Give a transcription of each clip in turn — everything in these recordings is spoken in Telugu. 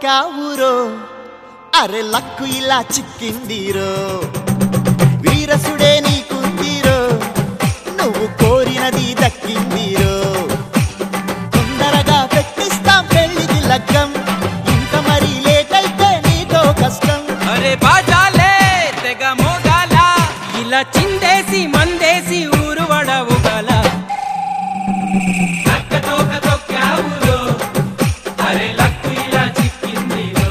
తొక్కావురో అరే లక్కు ఇలా చిక్కిందిరో వీరసుడే నీకుందిరో నువ్వు కోరినది దక్కిందిరో తొందరగా పెట్టిస్తాం పెళ్లికి లగ్గం ఇంత మరీ లేట్ అయితే నీతో కష్టం అరే బాజాలే తెగ మోగాల ఇలా చిందేసి మందేసి ఊరు వడవుగల అరే లక్కు ఇలా చిక్కిందిరో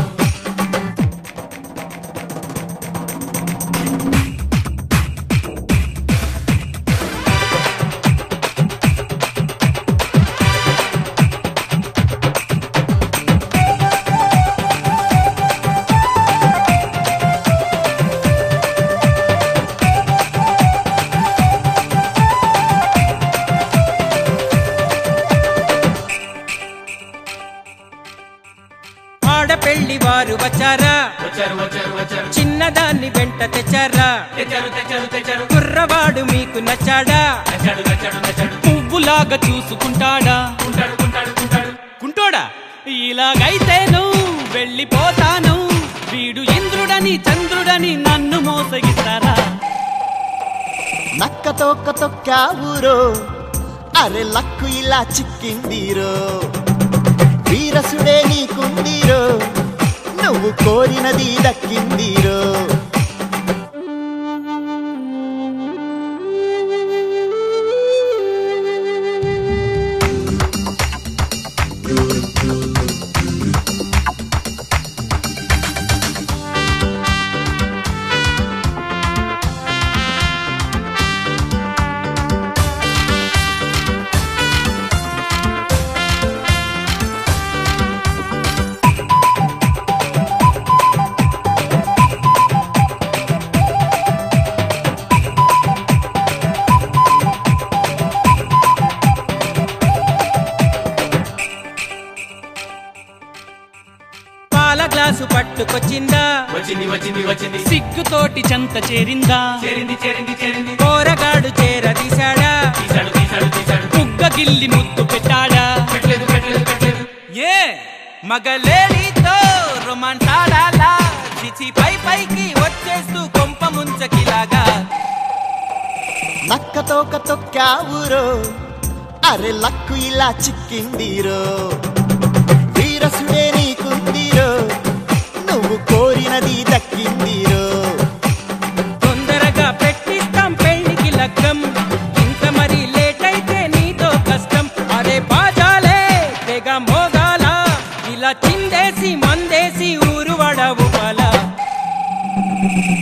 ఆడపెళ్లి వారు వచ్చారా వచ్చారు వచ్చారు వచ్చారు చిన్నదాన్ని వెంట తెచ్చారా తెచ్చారు తెచ్చారు తెచ్చారు కుర్రవాడు మీకు నచ్చాడా నచ్చాడు నచ్చాడు నచ్చాడు పువ్వులాగా చూసుకుంటాడా ఉంటాడు ఉంటాడు ఉంటాడు కుంటోడా ఇలాగైతేను వెళ్ళిపోతాను వీడు ఇంద్రుడని చంద్రుడని నన్ను మోసగిస్తారా నక్క తోక తొక్కావురో అరే లక్కు ఇలా చిక్కిందిరో వీరసుడే నీకుందిరో నువ్వు కోరినది దక్కిందిరో పాల గ్లాసు పట్టుకొచ్చిందా వచ్చింది వచ్చింది వచ్చింది సిగ్గుతోటి చెంత చేరిందా చేరింది చేరింది చేరింది పోరగాడు చేరదీశాడా తీశాడు తీశాడు తీశాడు బుగ్గ గిల్లి ముద్దు పెట్టాడా పెట్టలేదు పెట్టలేదు పెట్టలేదు ఏ మగలేడితో రొమాన్స్ ఆడాలా చిచి పై పైకి వచ్చేస్తూ కొంప ముంచకిలాగా నక్క తోక తొక్కావురో అరే లక్కు ఇలా చిక్కిందిరో వీరసుడే నీకుందిరో నువ్వు కోరినది దక్కిందిరో తొందరగా పెట్టిస్తాం పెళ్లికి లగ్గం ఇంత మరి లేట్ అయితే నీతో కష్టం అరే బాజాలే తెగ మోగాల ఇలా చిందేసి మందేసి ఊరు వడవు బల